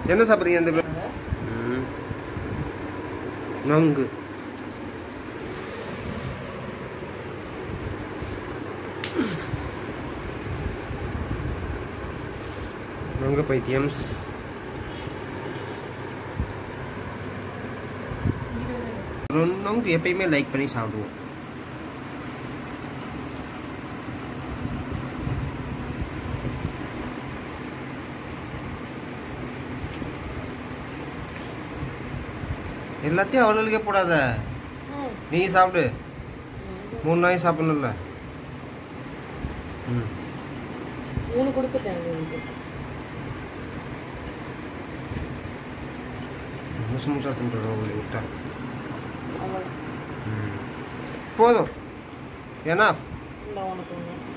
என்ன சாப்பிட்றீங்க இந்த ம். நொங்கு நொங்கு பைத்தியம் நொ- நொங்கு எப்பயுமே லைக் பண்ணி சாப்பிடுவோம் எல்லாத்தையும் அவளுக்கே போடாத நீ சாப்பிடு மூணு நாய் சாப்பிடணும்ல ம் மூணு கொடுத்துட்டேன் உங்களுக்கு முசு முசா தின்ட்டு அவளை விட்டா அவ்வளோ ம் போதும் ஏன்னா இந்த உனக்கு ஒன்று